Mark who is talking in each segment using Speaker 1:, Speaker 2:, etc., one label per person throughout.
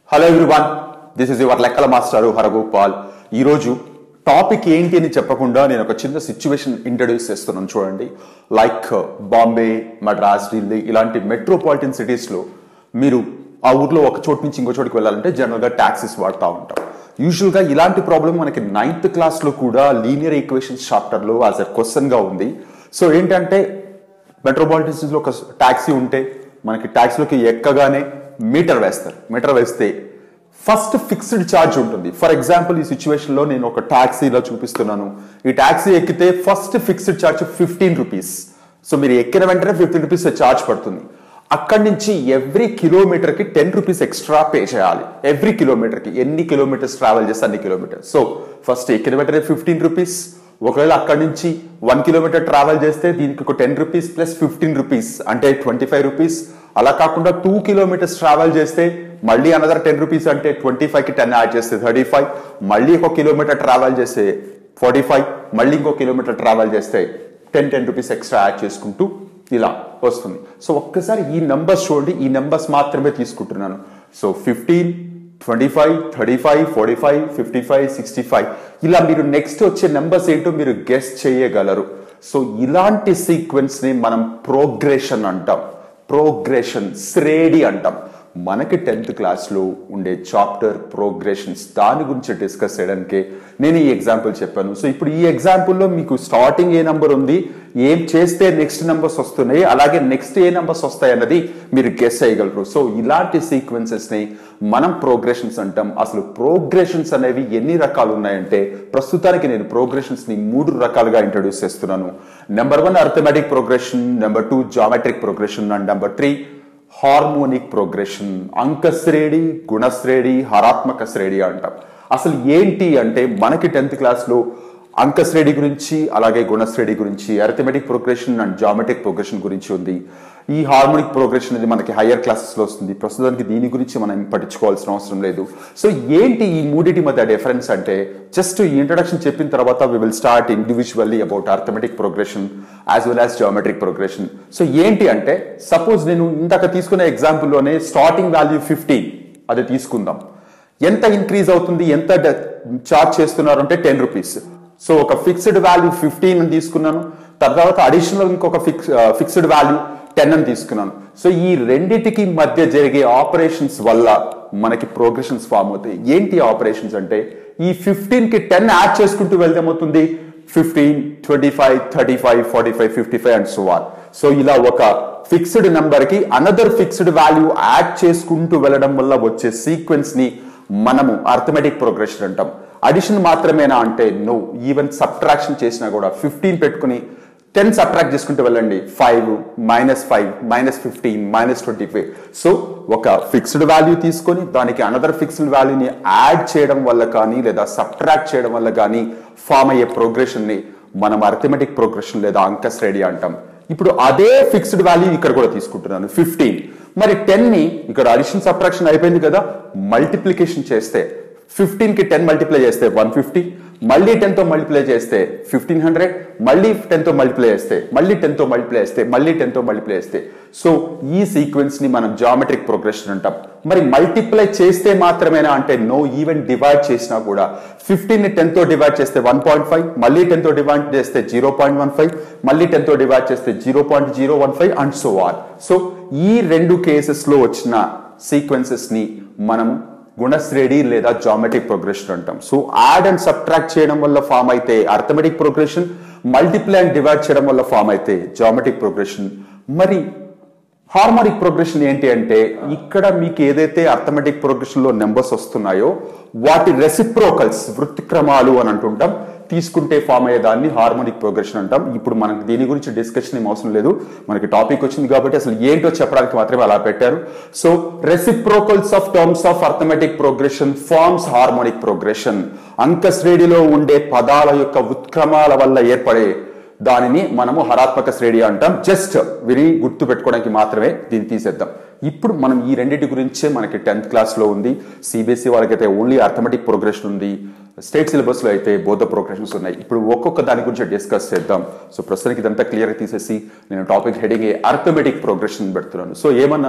Speaker 1: hello everyone this is your లెక్కల master Haragopal ఈరోజు topic ఏంటి అని చెప్పకుండా నేను ఒక చిన్న సిచ్యువేషన్ ఇంట్రడ్యూస్ చేస్తున్నాను చూడండి లైక్ బాంబే మద్రాస్ ఢిల్లీ ఇలాంటి మెట్రోపాలిటన్ సిటీస్లో మీరు ఆ ఊర్లో ఒక చోటు నుంచి ఇంకో చోటుకి వెళ్ళాలంటే జనరల్గా ట్యాక్సీస్ వాడుతూ ఉంటాం యూజువల్గా ఇలాంటి ప్రాబ్లం మనకి నైన్త్ క్లాస్లో కూడా లీనియర్ ఈక్వేషన్స్ చాప్టర్లో యాజ్ ఎ క్వశ్చన్గా ఉంది సో ఏంటంటే మెట్రోపాలిటన్స్ లో ఒక ట్యాక్సీ ఉంటే మనకి ట్యాక్సీలోకి ఎక్కగానే మీటర్ వేస్తారు మీటర్ వేస్తే ఫస్ట్ ఫిక్స్డ్ ఛార్జ్ ఉంటుంది ఫర్ ఎగ్జాంపుల్ ఈ సిచ్యువేషన్ లో నేను ఒక ట్యాక్సీలో చూపిస్తున్నాను ఈ ట్యాక్సీ ఎక్కితే first fixed charge fifteen rupees so మీరు ఎక్కిన వెంటనే ఫిఫ్టీన్ రూపీస్ ఛార్జ్ పడుతుంది అక్కడి నుంచి ఎవ్రీ కిలోమీటర్ కి టెన్ రూపీస్ ఎక్స్ట్రా పే చేయాలి ఎవ్రీ కిలోమీటర్ కి ఎన్ని కిలోమీటర్స్ ట్రావెల్ చేస్తే అన్ని కిలోమీటర్స్ సో ఫస్ట్ ఎక్కిన వెంటనే ఫిఫ్టీన్ రూపీస్ ఒకవేళ అక్కడి నుంచి వన్ కిలోమీటర్ ట్రావెల్ చేస్తే దీనికి ఒక ten rupees plus fifteen rupees అంటే ట్వంటీ ఫైవ్ రూపీస్ అలా కాకుండా టూ కిలోమీటర్స్ ట్రావెల్ చేస్తే మళ్ళీ అనదర్ టెన్ రూపీస్ అంటే ట్వంటీ ఫైవ్ కి టెన్ యాడ్ చేస్తే థర్టీ ఫైవ్ మళ్ళీ ఒక కిలోమీటర్ ట్రావెల్ చేస్తే ఫార్టీ ఫైవ్ మళ్ళీ ఇంకో కిలోమీటర్ ట్రావెల్ చేస్తే ten ten rupees extra add చేసుకుంటూ ఇలా వస్తుంది సో ఒక్కసారి ఈ నెంబర్స్ చూడండి ఈ నెంబర్స్ మాత్రమే తీసుకుంటున్నాను so fifteen twenty five thirty five forty five fifty five sixty five ఇలా మీరు నెక్స్ట్ వచ్చే నెంబర్స్ ఏంటో మీరు గెస్ట్ చేయగలరు సో ఇలాంటి సీక్వెన్స్ ని మనం ప్రోగ్రెషన్ అంటాం ప్రోగ్రెషన్ శ్రేణి అంటాం మనకి టెన్త్ క్లాస్లో ఉండే చాప్టర్ ప్రోగ్రెషన్స్ దాని గురించి డిస్కస్ చేయడానికి నేను ఈ ఎగ్జాంపుల్ చెప్పాను సో ఇప్పుడు ఈ ఎగ్జాంపుల్లో మీకు స్టార్టింగ్ ఏ నెంబర్ ఉంది ఏం చేస్తే నెక్స్ట్ నెంబర్స్ వస్తున్నాయి అలాగే నెక్స్ట్ ఏ నెంబర్స్ వస్తాయి అన్నది మీరు గెస్ చేయగలరు సో ఇలాంటి సీక్వెన్సెస్ ని మనం ప్రోగ్రెషన్స్ అంటాం అసలు ప్రోగ్రెషన్స్ అనేవి ఎన్ని రకాలు ఉన్నాయంటే ప్రస్తుతానికి నేను ప్రోగ్రెషన్స్ ని మూడు రకాలుగా ఇంట్రడ్యూస్ చేస్తున్నాను number one arithmetic progression number two geometric progression and number three harmonic progression అంకశ్రేణి గుణశ్రేణి హరాత్మక శ్రేణి అంటాం అసలు ఏంటి అంటే మనకి టెన్త్ క్లాస్లో అంకశ్రేణి గురించి అలాగే గుణశ్రేణి గురించి arithmetic progression and geometric progression గురించి ఉంది ఈ హార్మోనిక్ ప్రోగ్రెషన్ అనేది మనకి హయ్యర్ క్లాసెస్లో వస్తుంది ప్రస్తుతానికి దీని గురించి మనం పట్టించుకోవాల్సిన అవసరం లేదు సో ఏంటి ఈ మూడింటి మధ్య డిఫరెన్స్ అంటే జస్ట్ ఈ ఇంట్రడక్షన్ చెప్పిన తర్వాత we will start individually about arithmetic progression as well as geometric progression so ఏంటి అంటే సపోజ్ నేను ఇందాక తీసుకునే ఎగ్జాంపుల్లోనే స్టార్టింగ్ వాల్యూ ఫిఫ్టీన్ అది తీసుకుందాం ఎంత ఇంక్రీజ్ అవుతుంది ఎంత చార్జ్ చేస్తున్నారు అంటే టెన్ రూపీస్ సో ఒక ఫిక్స్డ్ వాల్యూ ఫిఫ్టీన్ అని తీసుకున్నాను తర్వాత అడిషనల్ ఇంకొక ఫిక్స్ ఫిక్స్డ్ వాల్యూ టెన్ అని తీసుకున్నాను సో ఈ రెండిటికి మధ్య జరిగే ఆపరేషన్స్ వల్ల మనకి ప్రోగ్రెషన్స్ ఫామ్ అవుతాయి ఏంటి ఆపరేషన్స్ అంటే ఈ ఫిఫ్టీన్ కి టెన్ యాడ్ చేసుకుంటూ వెళ్తే ఏమవుతుంది fifteen twenty five thirty five forty five fifty five and so on so ఇలా ఒక ఫిక్స్డ్ నెంబర్ కి అనదర్ ఫిక్స్డ్ వాల్యూ యాడ్ చేసుకుంటూ వెళ్ళడం వల్ల వచ్చే సీక్వెన్స్ ని మనము అర్థమెటిక్ ప్రోగ్రెషన్ అంటాం అడిషన్ మాత్రమేనా అంటే నో ఈవెన్ సబ్ట్రాక్షన్ చేసినా కూడా ఫిఫ్టీన్ పెట్టుకుని టెన్ సబ్ట్రాక్ట్ చేసుకుంటూ వెళ్ళండి five minus five minus fifteen minus twenty five so ఒక ఫిక్స్డ్ వాల్యూ తీసుకొని దానికి అనదర్ ఫిక్స్డ్ వాల్యూని యాడ్ చేయడం వల్ల కానీ లేదా సబ్ట్రాక్ట్ చేయడం వల్ల కానీ ఫామ్ అయ్యే ప్రోగ్రెషన్ ని మనం అర్థమెటిక్ ప్రోగ్రెషన్ లేదా అంక శ్రేణి అంటాం ఇప్పుడు అదే ఫిక్స్డ్ వాల్యూ ఇక్కడ కూడా తీసుకుంటున్నాను ఫిఫ్టీన్ మరి టెన్ ని ఇక్కడ అడిషన్ సబ్ట్రాక్షన్ అయిపోయింది కదా మల్టిప్లికేషన్ చేస్తే ఫిఫ్టీన్ కి టెన్ మల్టిప్లై చేస్తే వన్ ఫిఫ్టీ మళ్ళీ టెన్ తో మల్టిప్లై చేస్తే ఫిఫ్టీన్ హండ్రెడ్ మళ్ళీ టెన్ తో మల్టిప్లై చేస్తే మళ్ళీ టెన్ తో మల్టిప్లై చేస్తే మళ్ళీ టెన్ తో మల్టిప్లై చేస్తే సో ఈ సీక్వెన్స్ ని మనం జామెట్రిక్ ప్రోగ్రెషన్ అంటాం మరి మల్టిప్లై చేస్తే మాత్రమేనా అంటే నో ఈవెన్ డివైడ్ చేసినా కూడా ఫిఫ్టీన్ ని టెన్ తో డివైడ్ చేస్తే వన్ పాయింట్ ఫైవ్ మళ్ళీ టెన్ తో డివైడ్ చేస్తే జీరో పాయింట్ వన్ ఫైవ్ మళ్ళీ టెన్ తో డివైడ్ చేస్తే zero point zero one five and so or so ఈ రెండు కేసెస్ లో వచ్చిన సీక్వెన్సెస్ ని మనం గుణశ్రేణి లేదా జామెట్రిక్ ప్రోగ్రెషన్ అంటాం సో యాడ్ అండ్ సబ్ట్రాక్ట్ చేయడం వల్ల ఫామ్ అయితే arithmetic progression multiply and divide చేయడం వల్ల ఫామ్ అయితే జామెట్రిక్ ప్రోగ్రెషన్ మరి హార్మోనిక్ ప్రోగ్రెషన్ ఏంటి అంటే ఇక్కడ మీకు ఏదైతే అర్థమెటిక్ ప్రోగ్రెషన్ లో నెంబర్స్ వస్తున్నాయో వాటి రెసిప్రోకల్స్ వృత్తిక్రమాలు అని అంటుంటాం తీసుకుంటే ఫామ్ అయ్యే దాన్ని హార్మోనిక్ ప్రోగ్రెషన్ అంటాం ఇప్పుడు మనకి దీని గురించి డిస్కషన్ ఏం అవసరం లేదు మనకి టాపిక్ వచ్చింది కాబట్టి అసలు ఏంటో చెప్పడానికి మాత్రమే అలా పెట్టారు so reciprocals of terms of arithmetic progression forms harmonic progression అంక శ్రేణిలో ఉండే పదాల యొక్క ఉత్క్రమాల వల్ల ఏర్పడే దానిని మనము హరాత్మక శ్రేణి అంటాం జస్ట్ విరి గుర్తు పెట్టుకోవడానికి మాత్రమే దీన్ని తీసేద్దాం ఇప్పుడు మనం ఈ రెండింటి గురించే మనకి టెన్త్ క్లాస్ లో ఉంది సిబిఎస్ఈ వాళ్ళకైతే ఓన్లీ అర్థమెటిక్ ప్రోగ్రెషన్ ఉంది స్టేట్ సిలబస్ లో అయితే బోధ ప్రోగ్రెషన్స్ ఉన్నాయి ఇప్పుడు ఒక్కొక్క దాని గురించి డిస్కస్ చేద్దాం సో ప్రస్తుతానికి ఇదంతా క్లియర్ తీసేసి నేను టాపిక్ హెడింగ్ అర్థమెటిక్ ప్రోగ్రెషన్ పెడుతున్నాను సో ఏమన్నాను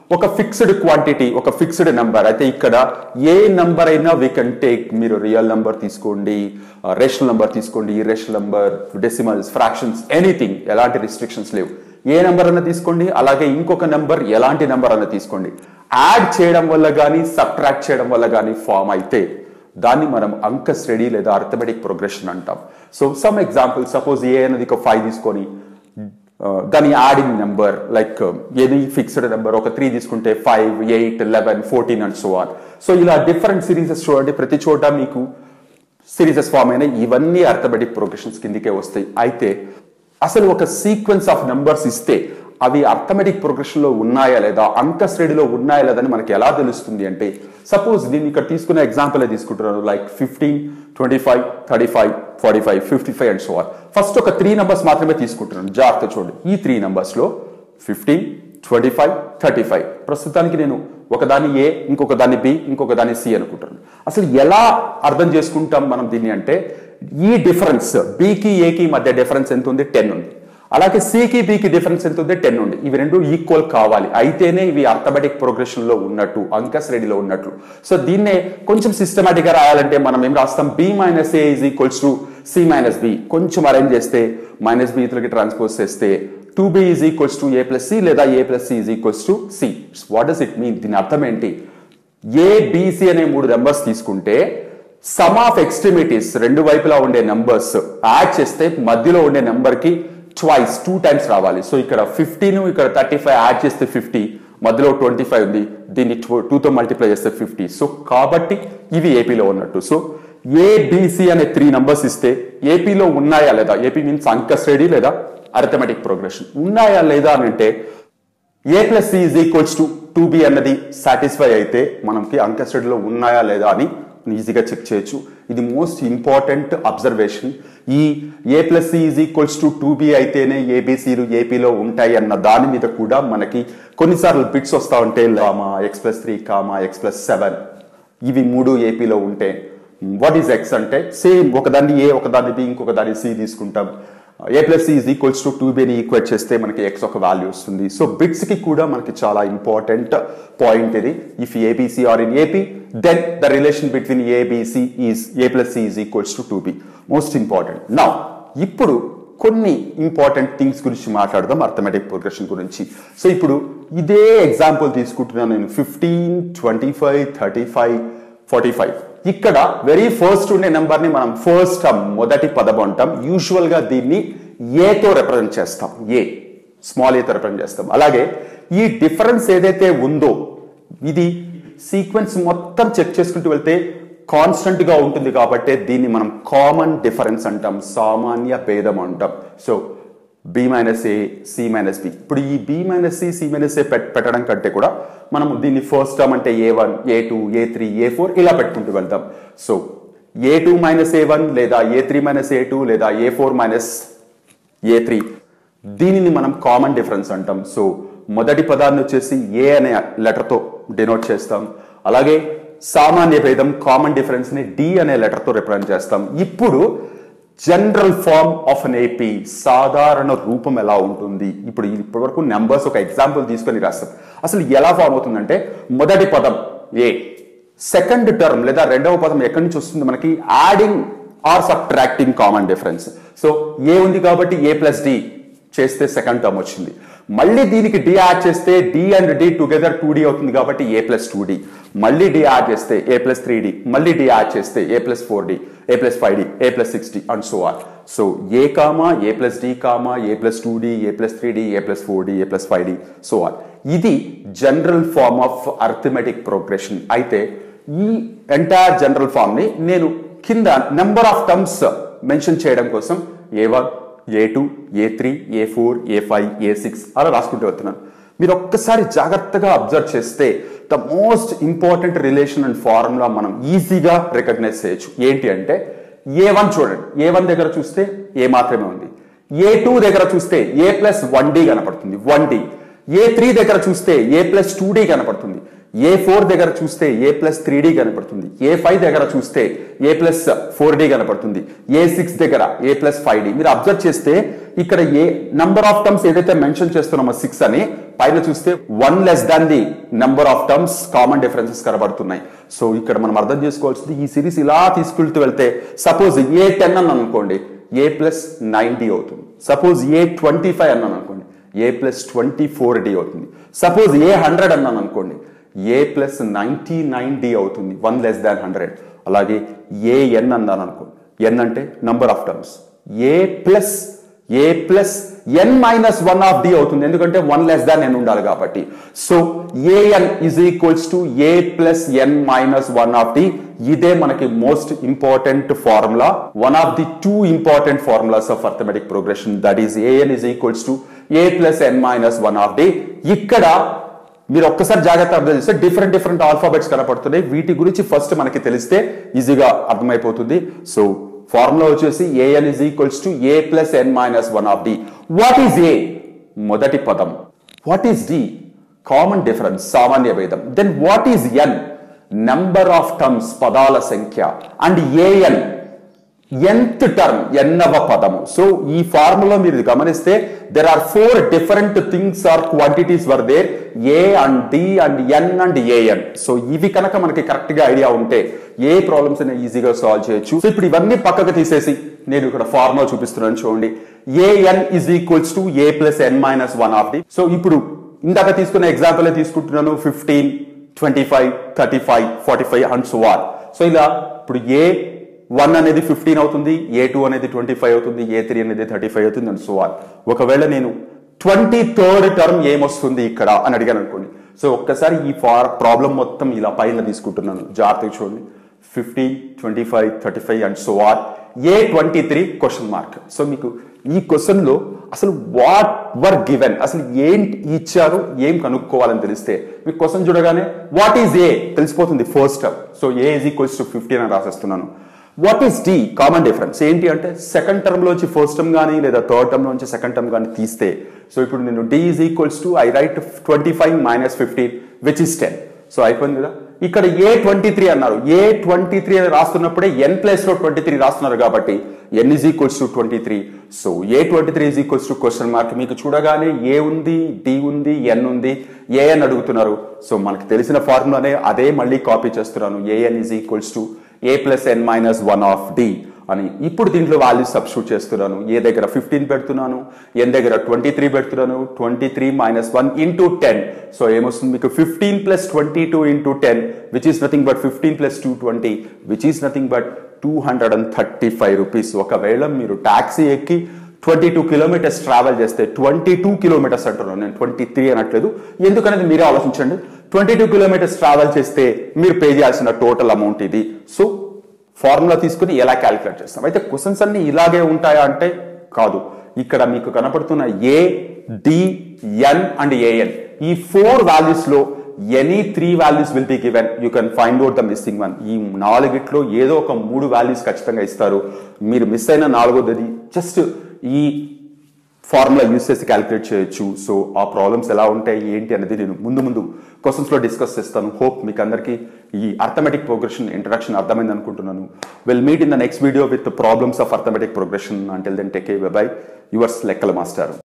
Speaker 1: ఒక ఫిక్స్డ్ క్వాంటిటీ ఒక ఫిక్స్డ్ నెంబర్ అయితే ఇక్కడ ఏ నెంబర్ అయినా వీ కెన్ టేక్ మీరు రియల్ నెంబర్ తీసుకోండి రేషనల్ నెంబర్ తీసుకోండి rational number decimals fractions anything ఎలాంటి రిస్ట్రిక్షన్స్ లేవు ఏ నెంబర్ అన్న తీసుకోండి అలాగే ఇంకొక నెంబర్ ఎలాంటి నెంబర్ అన్న తీసుకోండి యాడ్ చేయడం వల్ల కానీ సబ్ట్రాక్ట్ చేయడం వల్ల కానీ ఫామ్ అయితే దాన్ని మనం అంక శ్రేణి లేదా అర్థమెటిక్ ప్రోగ్రెషన్ అంటాం so some example suppose a అనేది ఒక ఫైవ్ తీసుకొని ఆ, దాని యాడింగ్ నెంబర్ లైక్ ఏది ఫిక్స్డ్ నెంబర్ ఒక త్రీ తీసుకుంటే five eight eleven fourteen and so on so ఇలా డిఫరెంట్ సిరీసెస్ చూడండి ప్రతి చోట మీకు సిరీసెస్ ఫామ్ అయిన ఇవన్నీ అర్థమెటిక్ ప్రోగ్రెషన్స్ కిందికే వస్తాయి అయితే అసలు ఒక సీక్వెన్స్ ఆఫ్ నెంబర్స్ ఇస్తే అవి అర్థమెటిక్ ప్రోగ్రెషన్ లో ఉన్నాయా లేదా అంక శ్రేణిలో ఉన్నాయా లేదా అని మనకి ఎలా తెలుస్తుంది అంటే సపోజ్ నేను ఇక్కడ తీసుకున్న ఎగ్జాంపుల్ తీసుకుంటున్నాను like fifteen twenty five thirty five forty five fifty five and so or first ఒక త్రీ నెంబర్స్ మాత్రమే తీసుకుంటున్నాను జాగ్రత్త చూడండి ఈ త్రీ నెంబర్స్ లో fifteen twenty five thirty five ప్రస్తుతానికి నేను ఒకదాన్ని ఏ ఇంకొక దాన్ని బి ఇంకొక దాన్ని సి అనుకుంటున్నాను అసలు ఎలా అర్థం చేసుకుంటాం మనం దీన్ని అంటే ఈ డిఫరెన్స్ బికి ఏకి మధ్య డిఫరెన్స్ ఎంత ఉంది టెన్ ఉంది అలాగే సికి బికి డిఫరెన్స్ ఎంత ఉంది టెన్ ఉంది ఇవి రెండు ఈక్వల్ కావాలి అయితేనే ఇవి అర్థమెటిక్ ప్రోగ్రెషన్ లో ఉన్నట్టు అంక శ్రేణిలో ఉన్నట్లు సో దీన్నే కొంచెం సిస్టమేటిక్ గా రాయాలంటే మనం ఏం రాస్తాం b minus a is equals to c minus b కొంచెం అరేంజ్ చేస్తే మైనస్ బి ఇతరులకి ట్రాన్స్పోజ్ చేస్తే two b is equals to A plus c లేదా a plus c is equals to c what does it mean దీని అర్థం ఏంటి ఏ BC అనే మూడు నెంబర్స్ తీసుకుంటే సమ్ ఆఫ్ ఎక్స్ట్రిమిటీస్ రెండు వైపులా ఉండే నెంబర్స్ యాడ్ చేస్తే మధ్యలో ఉండే నెంబర్ కి ట్వైస్ టూ టైమ్స్ రావాలి సో ఇక్కడ ఫిఫ్టీన్ ఇక్కడ థర్టీ ఫైవ్ యాడ్ చేస్తే ఫిఫ్టీ మధ్యలో ట్వంటీ ఫైవ్ ఉంది దీన్ని టూతో మల్టిప్లై చేస్తే ఫిఫ్టీ సో కాబట్టి ఇవి ఏపీలో ఉన్నట్టు సో ఏబిసి అనే త్రీ నంబర్స్ ఇస్తే ఏపీలో ఉన్నాయా లేదా ఏపీ మీన్స్ అంక శ్రేణి లేదా అరిథమెటిక్ ప్రోగ్రెషన్ ఉన్నాయా లేదా అని అంటే a plus c is equals to two b అన్నది సాటిస్ఫై అయితే మనకి అంక శ్రేణిలో ఉన్నాయా లేదా అని ఈజీగా చెక్ చేయొచ్చు ఇది మోస్ట్ ఇంపార్టెంట్ అబ్జర్వేషన్ ఈ a plus c is equals to two b అయితేనే ఏబిసిలు ఏపీలో ఉంటాయి అన్న దాని మీద కూడా మనకి కొన్నిసార్లు బిట్స్ వస్తా ఉంటే comma x plus three comma x plus seven ఇవి మూడు ఏపీలో ఉంటే వాట్ ఈస్ ఎక్స్ అంటే సేమ్ ఒకదాన్ని ఏ ఒకదాన్ని బి ఇంకొక దాన్ని సి తీసుకుంటాం a plus c is equals to two బిని ఈక్వేట్ చేస్తే మనకి ఎక్స్ ఒక వాల్యూ వస్తుంది సో బిట్స్ కి కూడా మనకి చాలా ఇంపార్టెంట్ పాయింట్ ఇది if a b c are in AP then the relation between a b c is a plus c is equals to two b most important నా ఇప్పుడు కొన్ని ఇంపార్టెంట్ థింగ్స్ గురించి మాట్లాడదాం అర్థమెటిక్ ప్రోగ్రెషన్ గురించి సో ఇప్పుడు ఇదే ఎగ్జాంపుల్ తీసుకుంటున్నాను నేను fifteen twenty five thirty five forty five ఇక్కడ వెరీ ఫస్ట్ ఉండే నెంబర్ ని మనం ఫస్ట్ టర్మ్ మొదటి పదం అంటాం యూజువల్ గా దీన్ని ఏతో రిప్రజెంట్ చేస్తాం ఏ స్మాల్ ఏతో రిప్రజెంట్ చేస్తాం అలాగే ఈ డిఫరెన్స్ ఏదైతే ఉందో ఇది సీక్వెన్స్ మొత్తం చెక్ చేసుకుంటూ వెళ్తే కాన్స్టెంట్ గా ఉంటుంది కాబట్టి దీన్ని మనం కామన్ డిఫరెన్స్ అంటాం సామాన్య భేదం అంటాం so b minus a c minus b ఇప్పుడు ఈ b minus c c minus a పెట్టడం కంటే కూడా మనం దీన్ని ఫస్ట్ టర్మ్ అంటే a one a two a three a four ఇలా పెట్టుకుంటూ వెళ్తాం so a two minus a one లేదా a three minus a two లేదా a four minus a three దీనిని మనం కామన్ డిఫరెన్స్ అంటాం సో మొదటి పదాన్ని వచ్చేసి ఏ అనే లెటర్తో డినోట్ చేస్తాం అలాగే సామాన్య భేదం కామన్ డిఫరెన్స్ ని డి అనే లెటర్తో రిప్రజెంట్ చేస్తాం ఇప్పుడు general form of an AP సాధారణ రూపం ఎలా ఉంటుంది ఇప్పుడు ఇప్పటి వరకు నెంబర్స్ ఒక ఎగ్జాంపుల్ తీసుకొని రాస్తాం అసలు ఎలా ఫామ్ అవుతుందంటే మొదటి పదం ఏ సెకండ్ టర్మ్ లేదా రెండవ పదం ఎక్కడి నుంచి వస్తుంది మనకి adding or subtracting common difference so a ఉంది కాబట్టి ఏ ప్లస్ డి చేస్తే సెకండ్ టర్మ్ వచ్చింది మళ్ళీ దీనికి డి యాడ్ చేస్తే d and d together two d అవుతుంది కాబట్టి ఏ ప్లస్ టూ డి మళ్ళీ డి యాడ్ చేస్తే ఏ ప్లస్ త్రీ డి మళ్ళీ డి యాడ్ చేస్తే a plus four d a plus five d a plus six d and so or so a comma a plus D comma a plus two d a plus three d a plus four d a plus five d so or ఇది general form of arithmetic progression అయితే ఈ entire general form ని నేను కింద number of terms mention చేయడం కోసం a one a two a three a four a five a six అలా రాసుకుంటూ వెళ్తున్నాను మీరు ఒక్కసారి జాగ్రత్తగా అబ్జర్వ్ చేస్తే the most important relation and formula మనం ఈజీగా రికగ్నైజ్ చేయొచ్చు ఏంటి అంటే ఏ వన్ చూడండి ఏ వన్ దగ్గర చూస్తే ఏ మాత్రమే ఉంది ఏ టూ దగ్గర చూస్తే ఏ ప్లస్ వన్ డి కనపడుతుంది వన్ డి ఏ త్రీ దగ్గర చూస్తే ఏ ప్లస్ టూ డి కనపడుతుంది ఏ ఫోర్ దగ్గర చూస్తే ఏ ప్లస్ త్రీ డి కనపడుతుంది ఏ ఫైవ్ దగ్గర చూస్తే ఏ ప్లస్ ఫోర్ డి కనపడుతుంది ఏ సిక్స్ దగ్గర ఏ ప్లస్ ఫైవ్ డి మీరు అబ్జర్వ్ చేస్తే ఇక్కడ ఏ నంబర్ ఆఫ్ టర్మ్స్ ఏదైతే మెన్షన్ చేస్తున్నామో సిక్స్ అని పైన చూస్తే one less than the number of terms common differences కనబడుతున్నాయి సో ఇక్కడ మనం అర్థం చేసుకోవాల్సింది ఈ సిరీస్ ఇలా తీసుకెళ్తూ వెళ్తే సపోజ్ ఏ టెన్ అని అనుకోండి ఏ ప్లస్ నైన్టీ అవుతుంది సపోజ్ ఏ ట్వంటీ ఫైవ్ అన్నాను అనుకోండి a plus twenty four d అవుతుంది సపోజ్ ఏ హండ్రెడ్ అన్నాను అనుకోండి a plus ninety nine d అవుతుంది వన్ లెస్ దాన్ హండ్రెడ్ అలాగే ఏ ఎన్ అన్నాను అనుకోండి ఎన్ అంటే number of terms a plus a plus N minus one of d అవుతుంది ఎందుకంటే వన్ లెస్ దాన్ ఎన్ ఉండాలి కాబట్టి so a n is equals to A plus N minus one of d ఇదే మనకి most important formula one of the two important formulas of arithmetic progression that is a n is equals to A plus N minus one of d ఇక్కడ మీరు ఒక్కసారి జాగ్రత్త అర్థం చేస్తే different different alphabets కనపడుతున్నాయి వీటి గురించి ఫస్ట్ మనకి తెలిస్తే ఈజీగా అర్థమైపోతుంది సో ఫార్ములా వచ్చేసి a n is equals to A plus N minus one of d what is a మొదటి పదం what is D common difference సామాన్య భేదం then what is n number of terms పదాల సంఖ్య అండ్ ఏఎన్ ఎంత్ టర్మ్ ఎన్నవ పదము so ఈ formula మీరు గమనిస్తే there are four different things or quantities where there a and d and n and a n so ఇవి కనుక మనకి కరెక్ట్ గా ఐడియా ఉంటే ఏ ప్రాబ్లమ్స్ అయినా ఈజీగా సాల్వ్ చేయొచ్చు సో ఇప్పుడు ఇవన్నీ పక్కకు తీసేసి నేను ఇక్కడ ఫార్ములా చూపిస్తున్నాను చూడండి A N is equals to A plus N minus one of D so ఇప్పుడు ఇందాక తీసుకున్న ఎగ్జాంపుల్ తీసుకుంటున్నాను fifteen twenty five thirty five forty five and so or so ఇలా ఇప్పుడు ఏ వన్ అనేది ఫిఫ్టీన్ అవుతుంది ఏ టూ అనేది ట్వంటీ ఫైవ్ అవుతుంది ఏ త్రీ అనేది థర్టీ ఫైవ్ అవుతుంది అండ్ సో ఆర్ ఒకవేళ నేను ట్వంటీ థర్డ్ టర్మ్ ఏమొస్తుంది ఇక్కడ అని అడిగాను అనుకోండి సో ఒక్కసారి ఈ ఫార్ ప్రాబ్లం మొత్తం ఇలా పైన తీసుకుంటున్నాను జాగ్రత్తగా చూడండి fifteen twenty five thirty five and so or A twenty three question mark so మీకు ఈ క్వశ్చన్ లో అసలు వాట్ వర్ గివెన్ అసలు ఏంటి ఇచ్చారు ఏం కనుక్కోవాలని తెలిస్తే మీకు క్వశ్చన్ చూడగానే వాట్ ఈజ్ ఏ తెలిసిపోతుంది first term so A is equals to fifteen అని రాసేస్తున్నాను what is D common difference ఏంటి అంటే సెకండ్ టర్మ్ లోంచి ఫస్ట్ టర్మ్ కానీ లేదా థర్డ్ టర్మ్ లోంచి సెకండ్ టర్మ్ కానీ తీస్తే సో ఇప్పుడు నేను D is equals to I write twenty five minus fifteen which is ten so అయిపోయింది కదా ఇక్కడ ఏ ట్వంటీ త్రీ అన్నారు ఏ ట్వంటీ త్రీ అని రాస్తున్నప్పుడే ఎన్ ప్లేస్ లో ట్వంటీ త్రీ రాస్తున్నారు కాబట్టి N is equals to twenty three so A twenty three is equals to question mark మీకు చూడగానే ఏ ఉంది డి ఉంది ఎన్ ఉంది ఏ అని అడుగుతున్నారు సో మనకు తెలిసిన ఫార్ములానే అదే మళ్ళీ కాపీ చేస్తున్నాను A N is equals to A plus N minus one of D అని ఇప్పుడు దీంట్లో వాల్యూస్ సబ్స్టిట్యూట్ చేస్తున్నాను ఏ దగ్గర ఫిఫ్టీన్ పెడుతున్నాను ఎన్ దగ్గర ట్వంటీ త్రీ పెడుతున్నాను twenty three minus one into ten so ఏమొస్తుంది మీకు fifteen plus twenty two into ten which is nothing but fifteen plus two twenty which is nothing but two hundred and thirty five rupees ఒకవేళ మీరు taxi ఎక్కి twenty two kilometres travel చేస్తే twenty two kilometres అంటున్నాను నేను twenty three అనట్లేదు ఎందుకనేది మీరే ఆలోచించండి twenty two kilometres travel చేస్తే మీరు పే చేయాల్సిన టోటల్ అమౌంట్ ఇది సో ఫార్ములా తీసుకుని ఎలా క్యాలిక్యులేట్ చేస్తాం అయితే క్వశ్చన్స్ అన్ని ఇలాగే ఉంటాయా అంటే కాదు ఇక్కడ మీకు కనపడుతున్న A D N and A N ఈ ఫోర్ వాల్యూస్ లో any three values will be given you can find out the missing one ఈ నాలుగిట్లో ఏదో ఒక మూడు వాల్యూస్ ఖచ్చితంగా ఇస్తారు మీరు మిస్ అయిన నాలుగోది జస్ట్ ఈ ఫార్ములా యూస్ చేసి క్యాలిక్యులేట్ చేయొచ్చు సో ఆ ప్రాబ్లమ్స్ ఎలా ఉంటాయి ఏంటి అనేది నేను ముందు ముందు క్వశ్చన్స్ లో డిస్కస్ చేస్తాను హోప్ మీకు అందరికీ ఈ అర్థమెటిక్ ప్రోగ్రెషన్ ఇంట్రడక్షన్ అర్థమైంది అనుకుంటున్నాను will meet in the next video with problems of arithmetic progression until then take bye yours లెక్కల మాస్టర్